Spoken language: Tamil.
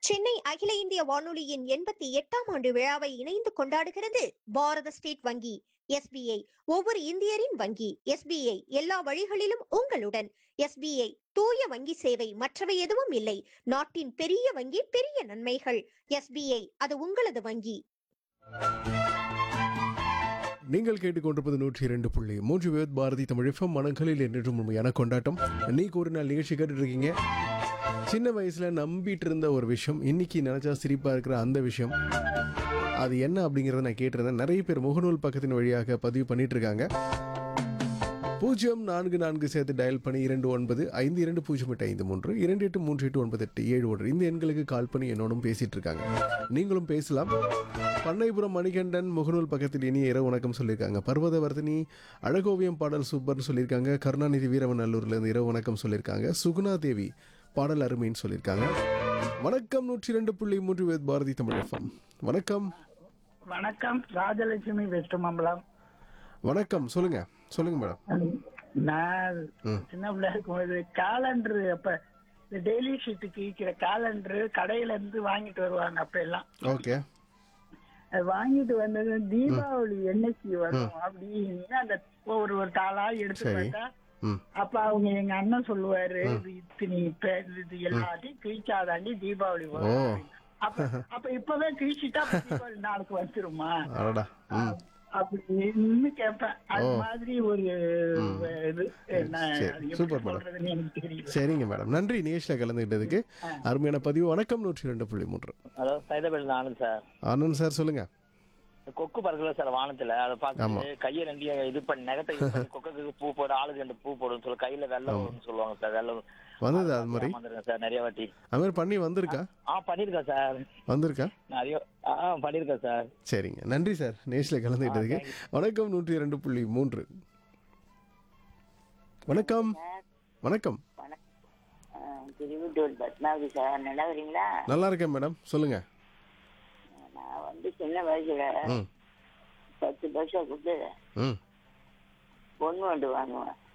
சென்னை அகில இந்திய வானொலியின் எண்பத்தி எட்டாம் ஆண்டு விழாவை இணைந்து கொண்டாடுகிறது பாரத ஸ்டேட் வங்கி எஸ்பிஐ ஒவ்வொரு இந்தியரின் வங்கி எஸ்பிஐ எல்லா வழிகளிலும் உங்களுடன் எஸ்பிஐ தூய வங்கி சேவை மற்றவை எதுவும் இல்லை நாட்டின் பெரிய வங்கி பெரிய நன்மைகள் எஸ்பிஐ அது உங்களது வங்கி நீங்கள் கேட்டுக்கொண்டிருப்பது நூற்றி இரண்டு புள்ளி மூன்று விவேத் பாரதி தமிழ் எஃப்எம் மனங்களில் என்றும் உண்மையான கொண்டாட்டம் நீக்கு ஒரு நாள் நிகழ்ச்சி கேட்டுட்டு இருக்கீங்க சின்ன வயசுல நம்பிட்டு இருந்த ஒரு விஷயம் இன்னைக்கு நினைச்சா சிரிப்பா இருக்கிற அந்த விஷயம் அது என்ன அப்படிங்கறத நான் கேட்டிருந்தேன் நிறைய பேர் முகநூல் பக்கத்தின் வழியாக பதிவு பண்ணிட்டு இருக்காங்க பூஜ்ஜியம் நான்கு நான்கு சேர்த்து டயல் பண்ணி இரண்டு ஒன்பது ஐந்து இரண்டு பூஜ்ஜியம் எட்டு ஐந்து மூன்று இரண்டு எட்டு மூன்று எட்டு ஒன்பது எட்டு ஏழு ஒன்று இந்த எண்களுக்கு கால் பண்ணி என்னோடும் பேசிட்டு இருக்காங்க நீங்களும் பேசலாம் பண்ணைபுரம் மணிகண்டன் முகநூல் பக்கத்தில் இனிய இரவு வணக்கம் சொல்லியிருக்காங்க பர்வதவர்தினி அழகோவியம் பாடல் சூப்பர்னு சொல்லியிருக்காங்க கருணாநிதி வீரவநல்லூர்ல இருந்து இரவு வணக்கம் சொல்லியிருக்காங்க சுகுணா தேவி பாடல் அருமைன்னு சொல்லியிருக்காங்க வணக்கம் நூற்றி ரெண்டு புள்ளி மூன்று வேத் பாரதி தமிழ் எஃப்எம் வணக்கம் வணக்கம் ராஜலட்சுமி வெஸ்ட் மம்பலம் வணக்கம் சொல்லுங்க சொல்லுங்க மேடம் நான் ம். சின்ன பிள்ளை இருக்கும்போது காலண்டர் அப்ப இந்த டெய்லி ஷீட்டுக்கு இருக்கிற காலண்டர் கடையில இருந்து வாங்கிட்டு வருவாங்க அப்ப எல்லாம் ஓகே அது வாங்கிட்டு வந்தது தீபாவளி என்னைக்கு வரும் அப்படின்னு அந்த ஒரு ஒரு தாளா எடுத்து சரி. பார்த்தா ம் அப்ப அவங்க எங்க அண்ணன் சொல்லுவாரு இது இத்தனி பே- இது எல்லாத்தையும் கிழிச்சாதாண்டி தீபாவளி ஓ. வரும் அப்படின்னு. அப்ப அப்ப இப்பவே கிழிச்சிட்டா அப்ப தீபாவளி நாளுக்கு வந்துருமா அடடா ம் அப்படின்னு கேட்பேன் அது மாதிரி ஒரு இது என்ன சரி, அது எப்படி சூப்பர் மேடம். சொல்றதுன்னு எனக்கு தெரியல சரிங்க மேடம் நன்றி நிகழ்ச்சியில் கலந்துக்கிட்டதுக்கு அருமையான பதிவு வணக்கம் நூற்றி ரெண்டு புள்ளி மூன்று ஹலோ சைதாபேட்டில் ஆனந்த் சார் ஆனந்த் சார் சொல்லுங்க இந்த கொக்கு பறக்கல சார் வானத்துல அதை பார்த்து கையை ரெண்டையும் இது பண்ணி நகத்தை இது பண்ணி கொக்குக்கு பூ போடு ஆளுக்கு ரெண்டு பூ போடுன்னு சொல்லி கையில வெள்ளம் வரும்னு சொல்லுவாங்க சார் வெள்ளம் வந்தது அது மாதிரி வந்துருக்கேன் சார் நிறைய வாட்டி அது மாதிரி பண்ணி வந்திருக்கா ஆ பண்ணிருக்கேன் சார் வந்திருக்கா நிறைய ஆ பண்ணிருக்கேன் சார் சரிங்க நன்றி சார் நேஷில் கலந்துக்கிட்டதுக்கு வணக்கம் நூற்றி இரண்டு புள்ளி மூன்று வணக்கம் வணக்கம் திருவிட்டூர் பத்மாவதி சார் நல்லா வரீங்களா நல்லா இருக்கேன் மேடம் சொல்லுங்க நான் வந்து சின்ன வயசுல ம் பத்து பைசா கொடுத்து ம் பொண்ணு வண்டு வாங்குவேன்